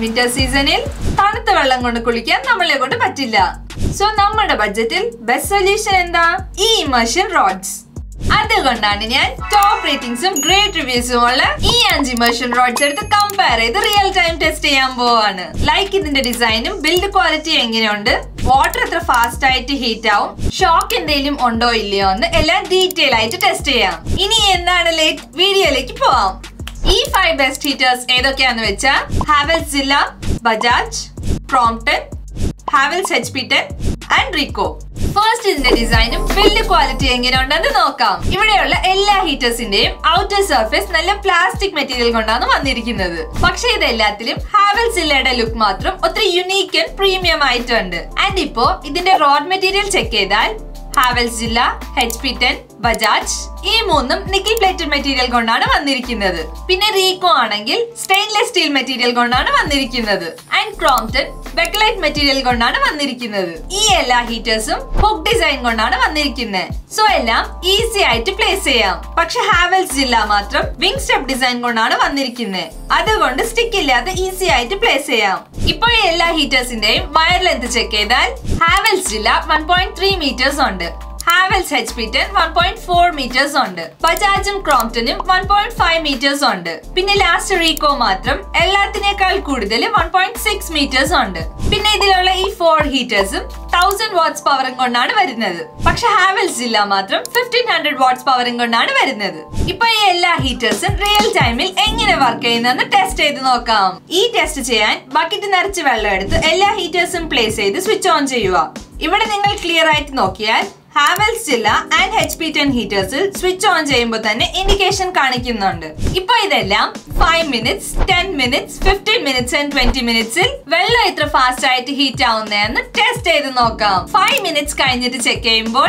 winter സീസണിൽ തണുത്ത വെള്ളം കൊണ്ട് കുളിക്കാൻ നമ്മളെ കൊണ്ട് പറ്റില്ല സോ നമ്മുടെ ബഡ്ജറ്റിൽ ബെസ്റ്റ് സൊല്യൂഷൻ എന്താ ഈ ഇമേഷൻ റോഡ്സ് അതുകൊണ്ടാണ് ഞാൻ ടോപ്പ് റേറ്റിംഗ്സും ഗ്രേറ്റ് റിവ്യൂസും ഉള്ള ഈ അഞ്ച് ഇമേഷൻ റോഡ്സ് എടുത്ത് കമ്പയർ ചെയ്ത് റിയൽ ടൈം ടെസ്റ്റ് ചെയ്യാൻ പോവാണ് ലൈക്ക് ഇതിന്റെ ഡിസൈനും ബിൽഡ് ക്വാളിറ്റി എങ്ങനെയുണ്ട് വാട്ടർ എത്ര ഫാസ്റ്റ് ആയിട്ട് ഹീറ്റ് ആവും ഷോക്ക് എന്തെങ്കിലും ഉണ്ടോ ഇല്ലയോ എന്ന് എല്ലാം ഡീറ്റെയിൽ ആയിട്ട് ടെസ്റ്റ് ചെയ്യാം ഇനി എന്താണ് ലേറ്റ് വീഡിയോയിലേക്ക് പോവാം ഈ ഫൈവ് ബെസ്റ്റ് ഹീറ്റേഴ്സ് ഏതൊക്കെയാന്ന് വെച്ചാൽ ഹാവൽസ് ജില്ല Bajaj Crompton Havells H P ten and Rico first ഇതിന്റെ ഡിസൈനും ബിൽഡ് ക്വാളിറ്റി എങ്ങനെയുണ്ടെന്ന് നോക്കാം ഇവിടെയുള്ള എല്ലാ ഹീറ്റേഴ്സിന്റെയും ഔട്ടർ സർഫേസ് നല്ല പ്ലാസ്റ്റിക് മെറ്റീരിയൽ കൊണ്ടാണ് വന്നിരിക്കുന്നത് പക്ഷെ ഇതെല്ലാത്തിലും ഹാവൽസ് ജില്ലയുടെ ലുക്ക് മാത്രം ഒത്തിരി യുണീക്ക് ആൻഡ് പ്രീമിയം ആയിട്ടുണ്ട് ആൻഡ് ഇപ്പോ ഇതിന്റെ റോഡ് മെറ്റീരിയൽ ചെക്ക് ചെയ്താൽ ഹാവൽസ് ജില്ല എച്ച് പി ടെൻ ബജാജ് ഈ മൂന്നും നിക്കിൾ പ്ലേറ്റഡ് മെറ്റീരിയൽ കൊണ്ടാണ് വന്നിരിക്കുന്നത് പിന്നെ റീകോ ആണെങ്കിൽ സ്റ്റെയിൻലെസ് സ്റ്റീൽ മെറ്റീരിയൽ കൊണ്ടാണ് വന്നിരിക്കുന്നത് ആൻഡ് ക്രോംപ്ടൺ ബെക്ലൈറ്റ് മെറ്റീരിയൽ കൊണ്ടാണ് വന്നിരിക്കുന്നത് ഈ എല്ലാ ഹീറ്റേഴ്സും ഹുക്ക് ഡിസൈൻ കൊണ്ടാണ് വന്നിരിക്കുന്നത് സോ എല്ലാം ഈസി ആയിട്ട് പ്ലേസ് ചെയ്യാം പക്ഷെ ഹാവൽസ് ജില്ല മാത്രം വിങ് സ്റ്റെപ്പ് ഡിസൈൻ കൊണ്ടാണ് വന്നിരിക്കുന്നത് അതുകൊണ്ട് സ്റ്റിക്ക് ഇല്ലാതെ ഈസി ആയിട്ട് പ്ലേസ് ചെയ്യാം ഇപ്പോൾ എല്ലാ ഹീറ്റേഴ്സിന്റെയും വയർ ലെങ്ത് ചെക്ക് ചെയ്താൽ ഹാവൽസ് ജില്ല വൺ പോയിന്റ് ത്രീ മീറ്റേഴ്സ് ഉണ്ട് Havells H P ten one point four meters ഉണ്ട് ബജാജും ക്രോംപ്ടനും വൺ പോയിന്റ് ഫൈവ് മീറ്റേഴ്സ് ഉണ്ട് പിന്നെ ലാസ്റ്റ് റീകോ മാത്രം എല്ലാത്തിനേക്കാൾ കൂടുതൽ വൺ പോയിന്റ് സിക്സ് മീറ്റേഴ്സ് ഉണ്ട് പിന്നെ ഇതിലുള്ള ഈ ഫോർ ഹീറ്റേഴ്സും തൗസൻഡ് വാട്ട്സ് പവറും കൊണ്ടാണ് വരുന്നത് പക്ഷെ ഹാവൽസ് ജില്ല മാത്രം ഫിഫ്റ്റീൻ ഹൺഡ്രഡ് വാട്ട്സ് പവറും കൊണ്ടാണ് വരുന്നത് ഇപ്പൊ ഈ എല്ലാ ഹീറ്റേഴ്സും റിയൽ ടൈമിൽ എങ്ങനെ വർക്ക് ചെയ്യുന്നതെന്ന് ടെസ്റ്റ് ചെയ്ത് നോക്കാം ഈ ടെസ്റ്റ് ചെയ്യാൻ ബക്കറ്റ് നിറച്ച് വെള്ളം എടുത്ത് എല്ലാ ഹീറ്റേഴ്സും പ്ലേസ് ചെയ്ത് സ്വിച്ച് ഓൺ ചെയ്യുക ഇവിടെ നിങ്ങൾ ക്ലിയർ ആയിട്ട് നോക്കിയാൽ ഹാവൽസ് ജില്ല ആൻഡ് എച്ച് പി ടെൻ ഹീറ്റേഴ്സിൽ സ്വിച്ച് ഓൺ ചെയ്യുമ്പോൾ തന്നെ ഇൻഡിക്കേഷൻ കാണിക്കുന്നുണ്ട് ഇപ്പൊ ഇതെല്ലാം five minutes ten minutes fifteen minutes and twenty മിനിറ്റ്സിൽ വെള്ളം എത്ര ഫാസ്റ്റ് ആയിട്ട് ഹീറ്റ് ആവുന്നതെന്ന് ടെസ്റ്റ് ചെയ്ത് നോക്കാം ഫൈവ് മിനിറ്റ്സ് കഴിഞ്ഞിട്ട് ചെക്ക് ചെയ്യുമ്പോൾ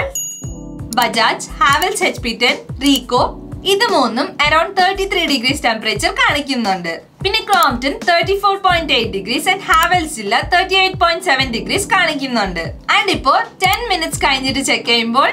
Bajaj Havells H P ten Rico ഇത് മൂന്നും around thirty three degrees temperature കാണിക്കുന്നുണ്ട് പിന്നെ Crompton thirty four point eight degrees and Havells ജില്ല thirty eight point seven degrees കാണിക്കുന്നുണ്ട് ആൻഡ് ഇപ്പോ ടെൻ മിനിറ്റ്സ് കഴിഞ്ഞിട്ട് ചെക്ക് ചെയ്യുമ്പോൾ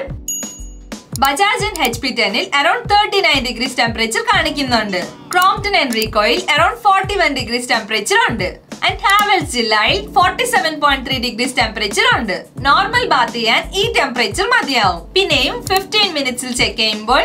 ബജാജ് ആൻഡ് എച്ച് പി ടെന്നിൽ around thirty nine degrees temperature കാണിക്കുന്നുണ്ട് ക്രോംപ്ടൺ ആൻഡ് റീകോയിൽ around forty one degrees temperature ഉണ്ട് and Havells ജില്ലയിൽ forty seven point three degrees temperature ഉണ്ട് നോർമൽ ബാത്ത് ചെയ്യാൻ ഈ ടെമ്പറേച്ചർ മതിയാവും പിന്നെയും ഫിഫ്റ്റീൻ മിനിറ്റ്സിൽ ചെക്ക് ചെയ്യുമ്പോൾ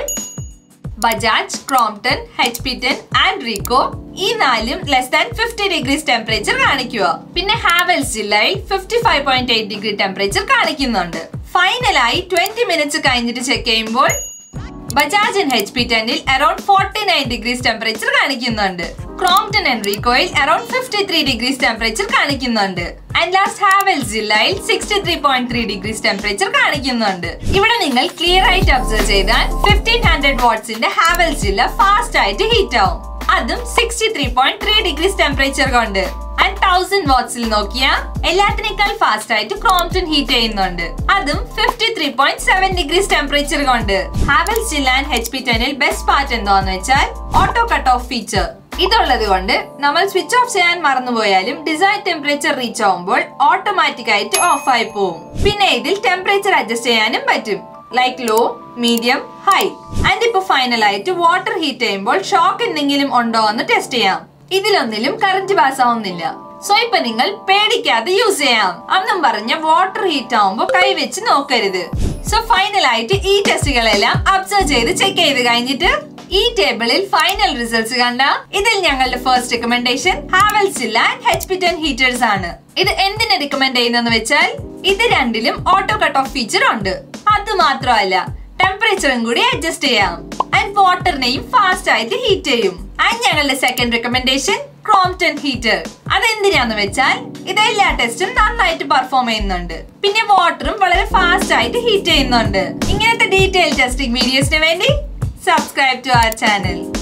Bajaj Crompton H P ten and Rico ഈ നാലും less than fifty degrees temperature കാണിക്കുക പിന്നെ ഹാവൽസ് ജില്ലയിൽ fifty five point eight degree temperature കാണിക്കുന്നുണ്ട് ഫൈനലായി ട്വന്റി മിനിറ്റ്സ് കഴിഞ്ഞിട്ട് ചെക്ക് ചെയ്യുമ്പോൾ ബജാജ് ആൻഡ് എച്ച് പി ടെന്നിൽ around forty nine degrees temperature കാണിക്കുന്നുണ്ട് ക്രോംപ്ടൺ ആൻഡ് റീകോയിൽ around fifty three degrees temperature കാണിക്കുന്നുണ്ട് ആൻഡ് ലാസ്റ്റ് ഹാവൽസ് ജില്ലയിൽ sixty three point three degrees temperature കാണിക്കുന്നുണ്ട് ഇവിടെ നിങ്ങൾ ക്ലിയർ ആയിട്ട് ഒബ്സർവ് ചെയ്താൽ ഫിഫ്റ്റീൻ ഹൺഡ്രഡ് വാട്ട്സിന്റെ ഹാവൽസ് ജില്ല ഫാസ്റ്റ് ആയിട്ട് ഹീറ്റ് ആവും അതും sixty three point three degrees temperature കൊണ്ട് ആൻഡ് തൗസൻഡ് വാട്ട്സിൽ നോക്കിയാൽ എല്ലാത്തിനേക്കാൾ ഫാസ്റ്റ് ആയിട്ട് ക്രോംപ്ടൺ ഹീറ്റ് ചെയ്യുന്നുണ്ട് അതും fifty three point seven degrees temperature കൊണ്ട് ഹാവൽസ് ജില്ല ആൻഡ് എച്ച് പി ടെനിൽ ബെസ്റ്റ് പാർട്ട് എന്താന്ന് വെച്ചാൽ ഓട്ടോ കട്ട് ഓഫ് ഫീച്ചർ ഇതുള്ളത് കൊണ്ട് നമ്മൾ സ്വിച്ച് ഓഫ് ചെയ്യാൻ മറന്നുപോയാലും ഡിസൈൻ ടെമ്പറേച്ചർ റീച്ച് ആവുമ്പോൾ ഓട്ടോമാറ്റിക് ആയിട്ട് ഓഫ് ആയി പോകും പിന്നെ ഇതിൽ ടെമ്പറേച്ചർ അഡ്ജസ്റ്റ് ചെയ്യാനും പറ്റും like low medium high and ഇപ്പൊ ഫൈനൽ ആയിട്ട് വാട്ടർ ഹീറ്റ് ചെയ്യുമ്പോൾ ഷോക്ക് എന്തെങ്കിലും ഉണ്ടോ എന്ന് ടെസ്റ്റ് ചെയ്യാം ഇതിലൊന്നിലും കറന്റ് പാസ് ആവുന്നില്ല സോ ഇപ്പൊ നിങ്ങൾ പേടിക്കാതെ യൂസ് ചെയ്യാം അന്നും പറഞ്ഞ വാട്ടർ ഹീറ്റ് ആവുമ്പോൾ കൈവച്ച് നോക്കരുത് സോ ഫൈനൽ ആയിട്ട് ഈ ടെസ്റ്റുകളെല്ലാം അബ്സർവ് ചെയ്ത് ചെക്ക് ചെയ്ത് കഴിഞ്ഞിട്ട് ഈ ടേബിളിൽ ഫൈനൽ റിസൾട്ട്സ് കണ്ട ഇതിൽ ഞങ്ങളുടെ ഫസ്റ്റ് റെക്കമെൻഡേഷൻ ഹാവൽസ് ജില്ല എച്ച് പി ടെൻ ഹീറ്റേഴ്സ് ആണ് ഇത് എന്തിനെ റിക്കമെൻഡ് ചെയ്യുന്നെന്ന് വെച്ചാൽ ഇത് രണ്ടിലും ഓട്ടോ കട്ട് ഓഫ് ഫീച്ചർ ഉണ്ട് അത് മാത്രമല്ല ടെമ്പറേച്ചറും കൂടി അഡ്ജസ്റ്റ് ചെയ്യാം ആൻഡ് വാട്ടറിനെയും ഫാസ്റ്റ് ആയിട്ട് ഹീറ്റ് ചെയ്യും ആൻഡ് ഞങ്ങളുടെ സെക്കൻഡ് റെക്കമെൻഡേഷൻ ക്രോംപ്ടൺ ഹീറ്റർ അതെന്തിനാന്ന് വെച്ചാൽ ഇത് എല്ലാ ടെസ്റ്റും നന്നായിട്ട് പെർഫോം ചെയ്യുന്നുണ്ട് പിന്നെ വാട്ടറും വളരെ ഫാസ്റ്റ് ആയിട്ട് ഹീറ്റ് ചെയ്യുന്നുണ്ട് ഇങ്ങനത്തെ ഡീറ്റെയിൽ ടെസ്റ്റിംഗ് വീഡിയോസിന് വേണ്ടി സബ്സ്ക്രൈബ് ടു അവർ ചാനൽ